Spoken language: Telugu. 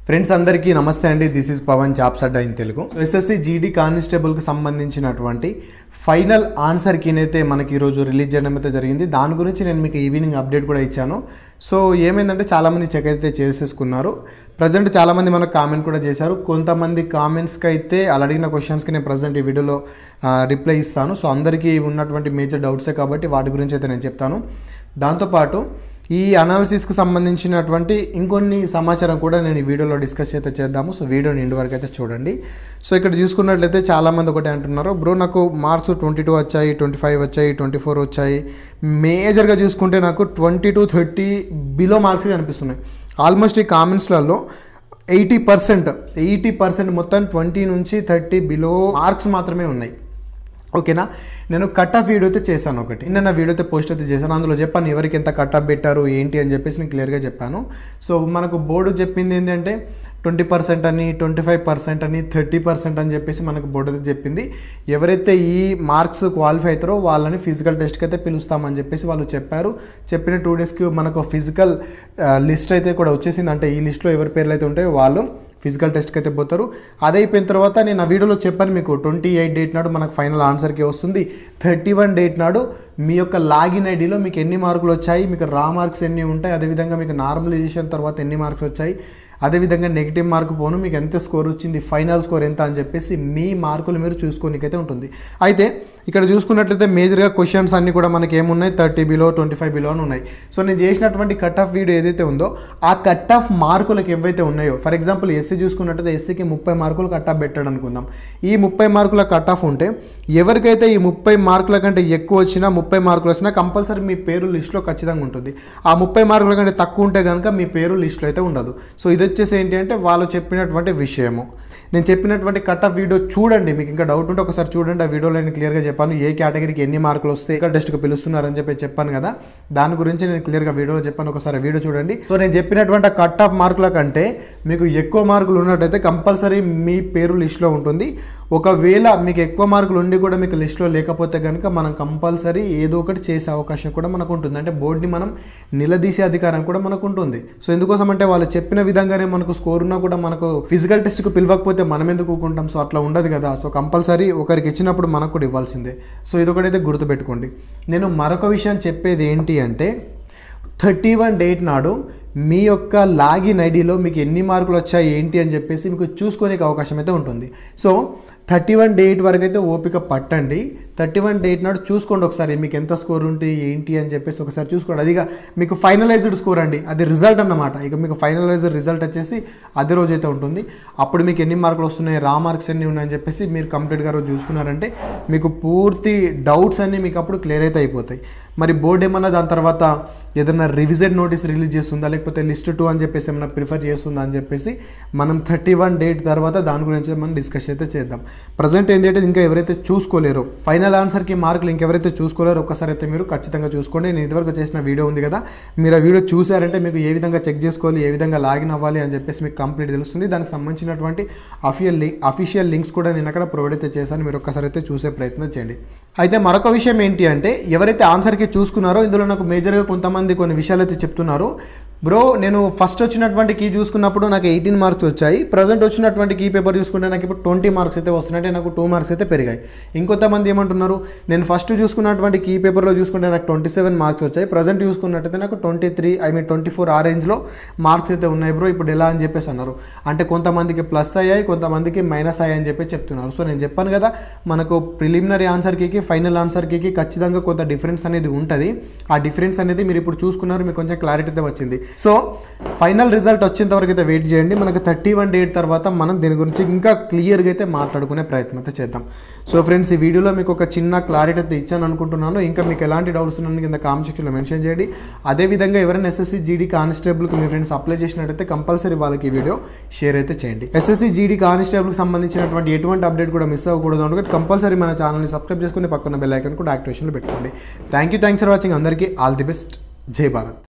ఫ్రెండ్స్ అందరికీ నమస్తే అండి this is Pavan jobs Adda in Telugu SSC GD కానిస్టేబుల్కి సంబంధించినటువంటి ఫైనల్ ఆన్సర్ కీనైతే మనకి ఈరోజు రిలీజ్ చేయడం అయితే జరిగింది దాని గురించి నేను మీకు ఈవినింగ్ అప్డేట్ కూడా ఇచ్చాను సో ఏమైందంటే చాలామంది చెక్ అయితే చేసేసుకున్నారు ప్రజెంట్ చాలామంది మనకు కామెంట్ కూడా చేశారు కొంతమంది కామెంట్స్కి అయితే వాళ్ళు అడిగిన క్వశ్చన్స్కి నేను ప్రజెంట్ ఈ వీడియోలో రిప్లై ఇస్తాను సో అందరికీ ఉన్నటువంటి మేజర్ డౌట్సే కాబట్టి వాటి గురించి అయితే నేను చెప్తాను దాంతోపాటు ఈ అనాలిసిస్కి సంబంధించినటువంటి ఇంకొన్ని సమాచారం కూడా నేను ఈ వీడియోలో డిస్కస్ అయితే చేద్దాము సో వీడియోని ఇంటి వరకు అయితే చూడండి సో ఇక్కడ చూసుకున్నట్లయితే చాలామంది ఒకటే అంటున్నారు బ్రో నాకు మార్క్స్ ట్వంటీ టూ వచ్చాయి ట్వంటీ ఫైవ్ వచ్చాయి ట్వంటీ ఫోర్ వచ్చాయి మేజర్గా చూసుకుంటే నాకు twenty to thirty below marks కనిపిస్తున్నాయి ఆల్మోస్ట్ ఈ కామెంట్స్లలో ఎయిటీ పర్సెంట్ ఎయిటీ పర్సెంట్ మొత్తం ట్వంటీ నుంచి థర్టీ బిలో మార్క్స్ మాత్రమే ఉన్నాయి ఓకేనా నేను కట్ ఆఫ్ వీడియో అయితే చేశాను ఒకటి నేను నా వీడియో అయితే పోస్ట్ అయితే చేశాను అందులో చెప్పాను ఎవరికి ఎంత కట్ ఆఫ్ పెట్టారు ఏంటి అని చెప్పేసి నేను క్లియర్గా చెప్పాను సో మనకు బోర్డు చెప్పింది ఏంటంటే ట్వంటీ పర్సెంట్ అని ట్వంటీ ఫైవ్ పర్సెంట్ అని థర్టీ పర్సెంట్ అని చెప్పేసి మనకు బోర్డు అయితే చెప్పింది ఎవరైతే ఈ మార్క్స్ క్వాలిఫై అవుతారో వాళ్ళని ఫిజికల్ టెస్ట్కి అయితే పిలుస్తామని చెప్పేసి వాళ్ళు చెప్పారు చెప్పిన టూ డేస్కి మనకు ఫిజికల్ లిస్ట్ అయితే కూడా వచ్చేసింది అంటే ఈ లిస్ట్లో ఎవరి పేర్లు అయితే ఉంటాయో వాళ్ళు ఫిజికల్ టెస్ట్కి అయితే పోతారు అది అయిపోయిన తర్వాత నేను ఆ వీడియోలో చెప్పాను మీకు ట్వంటీ ఎయిట్ డేట్ నాడు మనకు ఫైనల్ ఆన్సర్కి వస్తుంది థర్టీ వన్ డేట్ నాడు మీ యొక్క లాగిన్ ఐడిలో మీకు ఎన్ని మార్కులు వచ్చాయి మీకు రా మార్క్స్ ఎన్ని ఉంటాయి అదేవిధంగా మీకు నార్మలైజేషన్ తర్వాత ఎన్ని మార్క్స్ వచ్చాయి అదేవిధంగా నెగిటివ్ మార్క్ పోను మీకు ఎంత స్కోర్ వచ్చింది ఫైనల్ స్కోర్ ఎంత అని చెప్పేసి మీ మార్కులు మీరు చూసుకోనికైతే ఉంటుంది అయితే ఇక్కడ చూసుకున్నట్లయితే మేజర్గా క్వశ్చన్స్ అన్నీ కూడా మనకి ఏమున్నాయి thirty below twenty five below అని ఉన్నాయి సో నేను చేసినటువంటి కట్ ఆఫ్ వీడియో ఏదైతే ఉందో ఆ కట్ ఆఫ్ మార్కులకు ఏవైతే ఉన్నాయో ఫర్ ఎగ్జాంపుల్ ఎస్సీ చూసుకున్నట్లయితే ఎస్సీకి ముప్పై మార్కులు కట్ ఆఫ్ పెట్టాడు అనుకుందాం ఈ ముప్పై మార్కుల కట్ ఆఫ్ ఉంటే ఎవరికైతే ఈ ముప్పై మార్కుల కంటే ఎక్కువ వచ్చినా ముప్పై మార్కులు వచ్చినా కంపల్సరీ మీ పేరు లిస్ట్లో ఖచ్చితంగా ఉంటుంది ఆ ముప్పై మార్కుల కంటే తక్కువ ఉంటే కనుక మీ పేరు లిస్ట్లో అయితే ఉండదు సో ఇది వచ్చేసి ఏంటి అంటే వాళ్ళు చెప్పినటువంటి విషయము నేను చెప్పినటువంటి కట్ ఆఫ్ వీడియో చూడండి మీకు ఇంకా డౌట్ ఉంటే ఒకసారి చూడండి ఆ వీడియోలో నేను క్లియర్గా చెప్పాను ఏ కేటగిరీకి ఎన్ని మార్కులు వస్తే ఇక్కడ టెస్ట్కి పిలుస్తున్నారని చెప్పి చెప్పాను కదా దాని గురించి నేను క్లియర్గా వీడియోలో చెప్పాను ఒకసారి వీడియో చూడండి సో నేను చెప్పినటువంటి కట్ ఆఫ్ మార్కుల కంటే మీకు ఎక్కువ మార్కులు ఉన్నట్టయితే కంపల్సరీ మీ పేరు లిస్ట్లో ఉంటుంది ఒకవేళ మీకు ఎక్కువ మార్కులు ఉండి కూడా మీకు లిస్ట్లో లేకపోతే కనుక మనం కంపల్సరీ ఏదో ఒకటి చేసే అవకాశం కూడా మనకు ఉంటుంది అంటే బోర్డుని మనం నిలదీసే అధికారం కూడా మనకు ఉంటుంది సో ఎందుకోసం అంటే వాళ్ళు చెప్పిన విధంగానే మనకు స్కోర్ ఉన్నా కూడా మనకు ఫిజికల్ టెస్ట్కి పిలవకపోతే మనం ఎందుకు ఊకుంటాం సో అట్లా ఉండదు కదా సో కంపల్సరీ ఒకరికి ఇచ్చినప్పుడు మనకు కూడా ఇవ్వాల్సిందే సో ఇదొకటైతే గుర్తుపెట్టుకోండి నేను మరొక విషయం చెప్పేది ఏంటి అంటే థర్టీ వన్ డేట్ నాడు మీ యొక్క లాగిన్ ఐడిలో మీకు ఎన్ని మార్కులు వచ్చాయి ఏంటి అని చెప్పేసి మీకు చూసుకోనికి అవకాశం అయితే ఉంటుంది సో థర్టీ వన్ డేట్ వరకు అయితే ఓపిక పట్టండి థర్టీ వన్ డేట్ నాడు చూసుకోండి ఒకసారి మీకు ఎంత స్కోర్ ఉంటే ఏంటి అని చెప్పేసి ఒకసారి చూసుకోండి అదిగా మీకు ఫైనలైజ్డ్ స్కోర్ అండి అది రిజల్ట్ అన్నమాట ఇక మీకు ఫైనలైజ్డ్ రిజల్ట్ వచ్చేసి అదే రోజు అయితే ఉంటుంది అప్పుడు మీకు ఎన్ని మార్కులు వస్తున్నాయి రా మార్క్స్ ఎన్ని ఉన్నాయని చెప్పేసి మీరు కంప్లీట్గా రోజు చూసుకున్నారంటే మీకు పూర్తి డౌట్స్ అన్నీ మీకు అప్పుడు క్లియర్ అయితే అయిపోతాయి మరి బోర్డు ఏమన్నా దాని తర్వాత ఏదైనా రివిజన్ నోటీస్ రిలీజ్ చేస్తుందా లేకపోతే లిస్ట్ టూ అని చెప్పేసి ఏమైనా ప్రిఫర్ చేస్తుందా అని చెప్పేసి మనం థర్టీ వన్ డేట్ తర్వాత దాని గురించి మనం డిస్కస్ అయితే చేద్దాం ప్రజెంట్ ఏంటంటే ఇంకా ఎవరైతే చూసుకోలేరు ఫైనల్ ఆన్సర్కి మార్కులు ఇంకెవరైతే చూసుకోలేరు ఒక్కసారి అయితే మీరు ఖచ్చితంగా చూసుకోండి నేను ఇదివరకు చేసిన వీడియో ఉంది కదా మీరు ఆ వీడియో చూసారంటే మీకు ఏ విధంగా చెక్ చేసుకోవాలి ఏ విధంగా లాగిన్ అవ్వాలి అని చెప్పేసి మీకు కంప్లీట్ తెలుస్తుంది దానికి సంబంధించినటువంటి అఫిషియల్ లింక్ అఫీషియల్ లింక్స్ కూడా నేను అక్కడ ప్రొవైడ్ అయితే చేశాను మీరు ఒక్కసారి అయితే చూసే ప్రయత్నం చేయండి అయితే మరొక విషయం ఏంటి అంటే ఎవరైతే ఆన్సర్కి చూసుకున్నారో ఇందులో నాకు మేజర్గా కొంతమంది కొన్ని విషయాలు అయితే చెప్తున్నారు బ్రో నేను ఫస్ట్ వచ్చినటువంటి కీ చూసుకున్నప్పుడు నాకు ఎయిటీన్ మార్క్స్ వచ్చాయి ప్రజెంట్ వచ్చినటువంటి కీ పేపర్ చూసుకుంటే నాకు ఇప్పుడు ట్వంటీ మార్క్స్ అయితే వస్తున్నాయి నాకు టూ మార్క్స్ అయితే పెరిగాయి ఇంకొంతమంది ఏమంటున్నారు నేను ఫస్ట్ చూసుకున్నటువంటి కీ పేపర్లో చూసుకుంటే నాకు ట్వంటీ సెవెన్ మార్క్స్ వచ్చాయి ప్రజెంట్ చూసుకున్నట్టయితే నాకు twenty three I mean twenty four ఆ రేంజ్లో మార్క్స్ అయితే ఉన్నాయి బ్రో ఇప్పుడు ఎలా అని చెప్పేసి అన్నారు అంటే కొంతమందికి ప్లస్ అయ్యాయి కొంతమందికి మైనస్ అయ్యాయి అని చెప్పి చెప్తున్నారు సో నేను చెప్పాను కదా మనకు ప్రిలిమినరీ ఆన్సర్ కీకి ఫైనల్ ఆన్సర్ కీకి ఖచ్చితంగా కొంత డిఫరెన్స్ అనేది ఉంటుంది ఆ డిఫరెన్స్ అనేది మీరు ఇప్పుడు చూసుకున్నారు మీకు కొంచెం క్లారిటీ అయితే వచ్చింది సో ఫైనల్ రిజల్ట్ వచ్చేంత వరకు అయితే వెయిట్ చేయండి మనకు థర్టీ వన్ డేట్ తర్వాత మనం దీని గురించి ఇంకా క్లియర్గా అయితే మాట్లాడుకునే ప్రయత్నం అయితే చేద్దాం సో ఫ్రెండ్స్ ఈ వీడియోలో మీకు ఒక చిన్న క్లారిటీ అయితే ఇచ్చాను అనుకుంటున్నాను ఇంకా మీకు ఎలాంటి డౌట్స్ ఉన్నాను కింద కామెంట్ సెక్షన్లో మెన్షన్ చేయండి అదేవిధంగా ఎవరైనా ఎస్ఎస్సి జీడీ కానిస్టేబుల్కి మీ ఫ్రెండ్స్ అప్లై చేసినట్టయితే కంపల్సరీ వాళ్ళకి ఈ వీడియో షేర్ అయితే చేయండి ఎస్ఎస్సి జీడీ కానిస్టేబుల్కి సంబంధించినటువంటి ఎటువంటి అప్డేట్ కూడా మిస్ అవ్వకూడదు అనుకుంటే కంపల్సరీ మన ఛానల్ని సబ్స్క్రైబ్ చేసుకుని పక్కన బెల్ ఐకన్ కూడా యాక్టివేషన్లో పెట్టుకోండి thank you thanks for watching అందరికీ ఆల్ ది బెస్ట్ జై భారత్